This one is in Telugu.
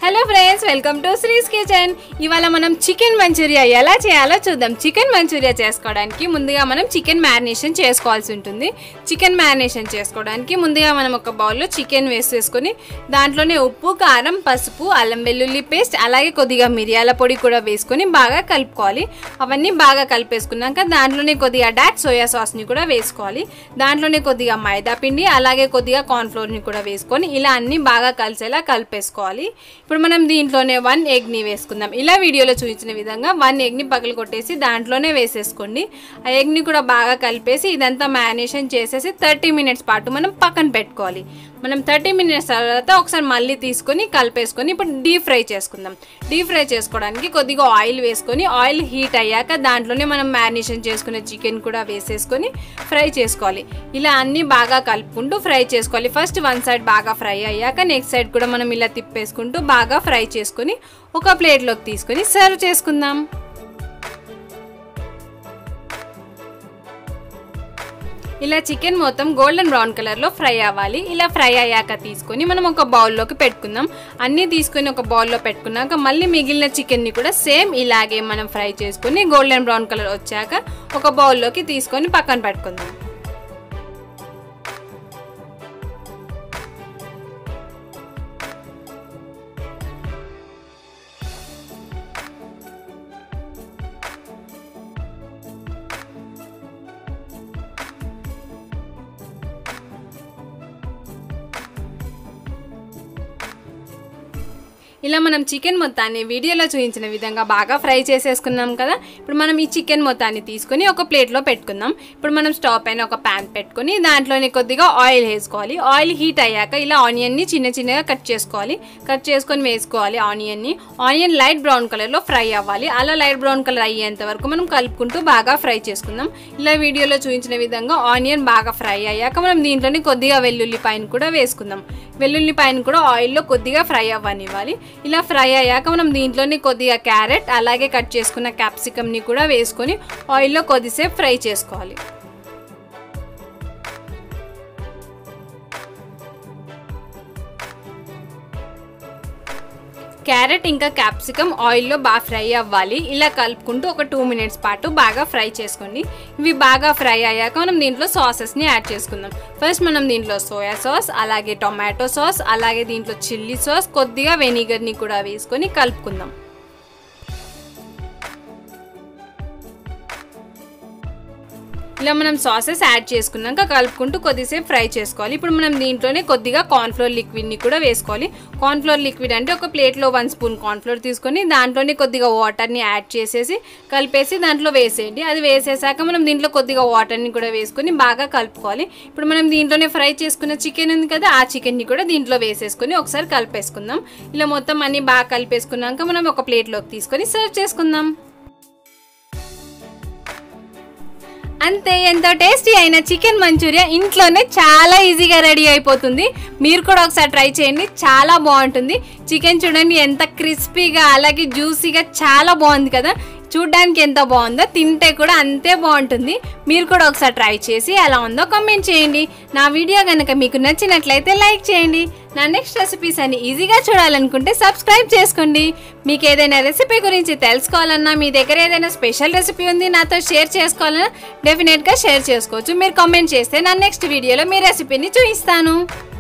hello friends welcome to Sri's kitchen ఇవాళ మనం చికెన్ మంచూరియా ఎలా చేయాలో చూద్దాం చికెన్ మంచూరియా చేసుకోవడానికి ముందుగా మనం చికెన్ మ్యారినేషన్ చేసుకోవాల్సి ఉంటుంది చికెన్ మ్యారినేషన్ చేసుకోవడానికి ముందుగా మనం ఒక బౌల్లో చికెన్ వేసేసుకొని దాంట్లోనే ఉప్పు కారం పసుపు అల్లం వెల్లుల్లి పేస్ట్ అలాగే కొద్దిగా మిరియాల పొడి కూడా వేసుకొని బాగా కలుపుకోవాలి అవన్నీ బాగా కలిపేసుకున్నాక దాంట్లోనే కొద్దిగా డాట్ సోయా సాస్ని కూడా వేసుకోవాలి దాంట్లోనే కొద్దిగా మైదా పిండి అలాగే కొద్దిగా కార్న్ఫ్లోర్ని కూడా వేసుకొని ఇలా అన్నీ బాగా కలిసేలా కలిపేసుకోవాలి ఇప్పుడు మనం దీంట్లోనే వన్ ఎగ్ని వేసుకుందాం ఇలా వీడియోలో చూపించిన విధంగా వన్ ఎగ్ని పగలు కొట్టేసి దాంట్లోనే వేసేసుకోండి ఆ ఎగ్ని కూడా బాగా కలిపేసి ఇదంతా మ్యారినేషన్ చేసేసి థర్టీ మినిట్స్ పాటు మనం పక్కన పెట్టుకోవాలి మనం థర్టీ మినిట్స్ తర్వాత ఒకసారి మళ్ళీ తీసుకొని కలిపేసుకొని ఇప్పుడు డీప్ ఫ్రై చేసుకుందాం డీప్ ఫ్రై చేసుకోవడానికి కొద్దిగా ఆయిల్ వేసుకొని ఆయిల్ హీట్ అయ్యాక దాంట్లోనే మనం మ్యారినేషన్ చేసుకునే చికెన్ కూడా వేసేసుకొని ఫ్రై చేసుకోవాలి ఇలా అన్నీ బాగా కలుపుకుంటూ ఫ్రై చేసుకోవాలి ఫస్ట్ వన్ సైడ్ బాగా ఫ్రై అయ్యాక నెక్స్ట్ సైడ్ కూడా మనం ఇలా తిప్పేసుకుంటూ బాగా ఫ్రై చేసుకొని ఒక ప్లేట్లోకి తీసుకొని సర్వ్ చేసుకుందాం ఇలా చికెన్ మొత్తం గోల్డెన్ బ్రౌన్ కలర్లో ఫ్రై అవ్వాలి ఇలా ఫ్రై అయ్యాక తీసుకొని మనం ఒక బౌల్లోకి పెట్టుకుందాం అన్నీ తీసుకొని ఒక బౌల్లో పెట్టుకున్నాక మళ్ళీ మిగిలిన చికెన్ని కూడా సేమ్ ఇలాగే మనం ఫ్రై చేసుకొని గోల్డెన్ బ్రౌన్ కలర్ వచ్చాక ఒక బౌల్లోకి తీసుకొని పక్కన పెట్టుకుందాం ఇలా మనం చికెన్ మొత్తాన్ని వీడియోలో చూపించిన విధంగా బాగా ఫ్రై చేసేసుకున్నాం కదా ఇప్పుడు మనం ఈ చికెన్ మొత్తాన్ని తీసుకొని ఒక ప్లేట్లో పెట్టుకుందాం ఇప్పుడు మనం స్టవ్ పైన ఒక ప్యాన్ పెట్టుకొని దాంట్లోనే కొద్దిగా ఆయిల్ వేసుకోవాలి ఆయిల్ హీట్ అయ్యాక ఇలా ఆనియన్ని చిన్న చిన్నగా కట్ చేసుకోవాలి కట్ చేసుకొని వేసుకోవాలి ఆనియన్ని ఆనియన్ లైట్ బ్రౌన్ కలర్లో ఫ్రై అవ్వాలి అలా లైట్ బ్రౌన్ కలర్ అయ్యేంత వరకు మనం కలుపుకుంటూ బాగా ఫ్రై చేసుకుందాం ఇలా వీడియోలో చూపించిన విధంగా ఆనియన్ బాగా ఫ్రై అయ్యాక మనం దీంట్లోనే కొద్దిగా వెల్లుల్లి పైన కూడా వేసుకుందాం వెల్లుల్లి పైన కూడా ఆయిల్లో కొద్దిగా ఫ్రై అవ్వనివ్వాలి ఇలా ఫ్రై అయ్యాక మనం దీంట్లోని కొద్దిగా క్యారెట్ అలాగే కట్ చేసుకున్న క్యాప్సికమ్ని కూడా వేసుకొని ఆయిల్లో కొద్దిసేపు ఫ్రై చేసుకోవాలి క్యారెట్ ఇంకా క్యాప్సికమ్ ఆయిల్లో బాగా ఫ్రై అవ్వాలి ఇలా కలుపుకుంటూ ఒక టూ మినిట్స్ పాటు బాగా ఫ్రై చేసుకోండి ఇవి బాగా ఫ్రై అయ్యాక మనం దీంట్లో సాసెస్ని యాడ్ చేసుకుందాం ఫస్ట్ మనం దీంట్లో సోయా సాస్ అలాగే టొమాటో సాస్ అలాగే దీంట్లో చిల్లీ సాస్ కొద్దిగా వెనిగర్ని కూడా వేసుకొని కలుపుకుందాం ఇలా మనం సాసెస్ యాడ్ చేసుకున్నాక కలుపుకుంటూ కొద్దిసేపు ఫ్రై చేసుకోవాలి ఇప్పుడు మనం దీంట్లోనే కొద్దిగా కార్న్ఫ్లోర్ లిక్విడ్ని కూడా వేసుకోవాలి కార్న్ఫ్లోర్ లిక్విడ్ అంటే ఒక ప్లేట్లో వన్ స్పూన్ కార్న్ఫ్లోర్ తీసుకొని దాంట్లోనే కొద్దిగా వాటర్ని యాడ్ చేసేసి కలిపేసి దాంట్లో వేసేయండి అది వేసేసాక మనం దీంట్లో కొద్దిగా వాటర్ని కూడా వేసుకొని బాగా కలుపుకోవాలి ఇప్పుడు మనం దీంట్లోనే ఫ్రై చేసుకున్న చికెన్ ఉంది కదా ఆ చికెన్ని కూడా దీంట్లో వేసేసుకొని ఒకసారి కలిపేసుకుందాం ఇలా మొత్తం అన్ని బాగా కలిపేసుకున్నాక మనం ఒక ప్లేట్లోకి తీసుకొని సర్వ్ చేసుకుందాం అంతే ఎంతో టేస్టీ అయిన చికెన్ మంచూరియా ఇంట్లోనే చాలా ఈజీగా రెడీ అయిపోతుంది మీరు కూడా ఒకసారి ట్రై చేయండి చాలా బాగుంటుంది చికెన్ చూడండి ఎంత క్రిస్పీగా అలాగే జ్యూసీగా చాలా బాగుంది కదా చూడ్డానికి ఎంత బాగుందో తింటే కూడా అంతే బాగుంటుంది మీరు కూడా ఒకసారి ట్రై చేసి ఎలా ఉందో కామెంట్ చేయండి నా వీడియో కనుక మీకు నచ్చినట్లయితే లైక్ చేయండి నా నెక్స్ట్ రెసిపీస్ అని ఈజీగా చూడాలనుకుంటే సబ్స్క్రైబ్ చేసుకోండి మీకు ఏదైనా రెసిపీ గురించి తెలుసుకోవాలన్నా మీ దగ్గర ఏదైనా స్పెషల్ రెసిపీ ఉంది నాతో షేర్ చేసుకోవాలన్నా డెఫినెట్గా షేర్ చేసుకోవచ్చు మీరు కామెంట్ చేస్తే నా నెక్స్ట్ వీడియోలో మీ రెసిపీని చూపిస్తాను